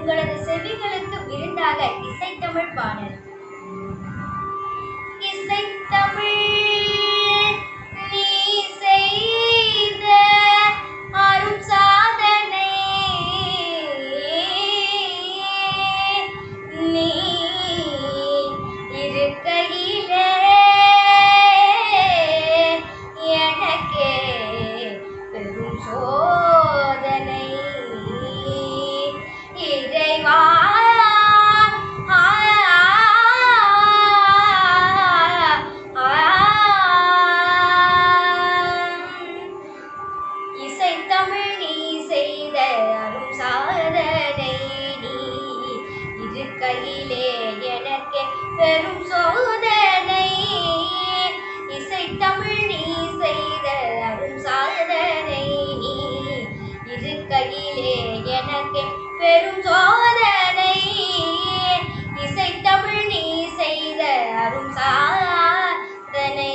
உங்களது செவிகளுக்கு விருந்தாக இசைத்தமிழ் பாடல் இசைத்தமிழ் நீ செய்த அரும் சாதனை நீ இருக்கையிலே எனக்கே பெரும் சோதனை இறைவா ஆ, ஆ, இசைத்தமிழ் நீ செய்த அரும் சாதனை நீ இருக்கையிலே எனக்கு பெரும் சோதனை இசைத்தமிழ் நீ செய்த அரும் சாதனை நீ இருக்கையிலே எனக்கு பெரும் சோதனை இசைத்தமிழ் நீ செய்த அரும் சாதனை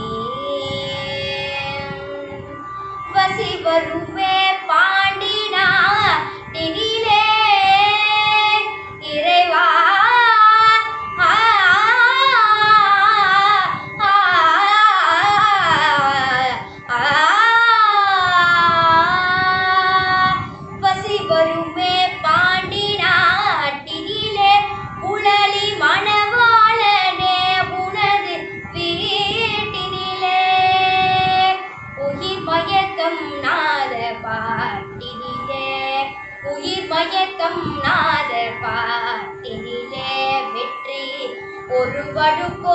வசி வருவே பாண்டினா தினிலே இறைவா ஆ, ஆ, ஆ, வசி வருவே பாண்டி நாட்டினிலே உளலி மணவாளனே உனது வீட்டினிலே உயிர் மயக்கம் நாத பாட்டினிலே உயிர் மயக்கம் நாத பாட்டினிலே வெற்றி ஒருவனுக்கோ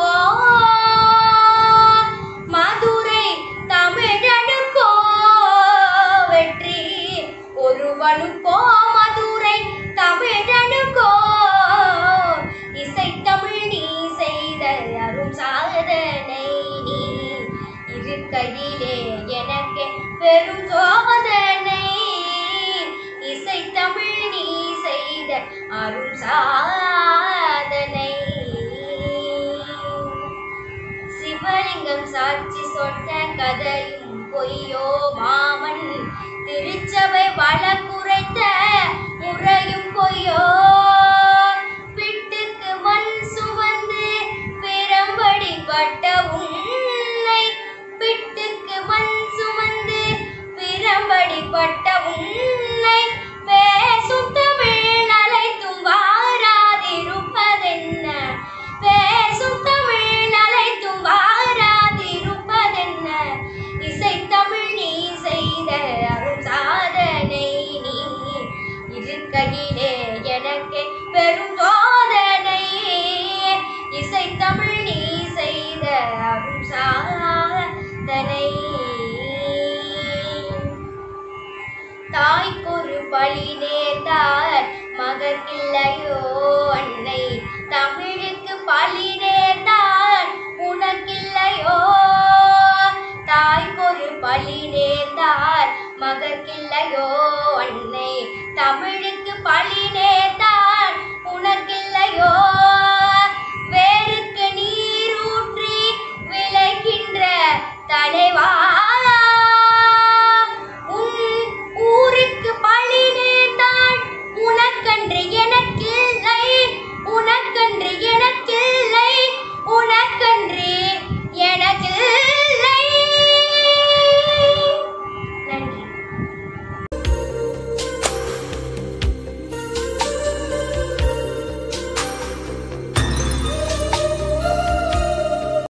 மதுரை தமிழனுக்கோ வெற்றி ஒருவனுக்கோ மதுரை தமிழனுக்கோ இசைத்தமிழ் நீ செய்த அரும் சாதனை நீ இருக்கையிலே எனக்கு பெரும் சோதனை இசைத்தமிழ் நீ செய்த அரும் சாதனை சிவலிங்கம் சாட்சி சொன்ன கதையும் பொய்யோ மாமன் திருச்சபை வழக்குரைத்த முறையும் பொய்யோ பிட்டுக்கு மண் சுமந்து பெரும்படி பட்ட உன்னை பிட்டுக்கு மண் சுமந்து பெரும்படி பட்ட உன்னை பேசும் தமிழ் அழைத்தும் வாராதிருப்பதென்ன பேசும் தமிழ் அழைத்தும் வாராதிருப்பதென்ன இசைத்தமிழ் நீ செய்த அரும் சாதனை நீ இருக்கையிலே எனக்கு பெரும் சோதனை இசைத்தமிழ் நீ செய்த அரும் சாதனை தாய்க்கொரு பழி நேர்ந்தார் மகற்கில்லையோ அன்னை தமிழுக்கு பழி நேர்ந்தார் உனக்கில்லையோ தாய்க்கொரு பழி நேர்ந்தார் மகற்கில்லையோ அன்னை தமிழுக்கு பழி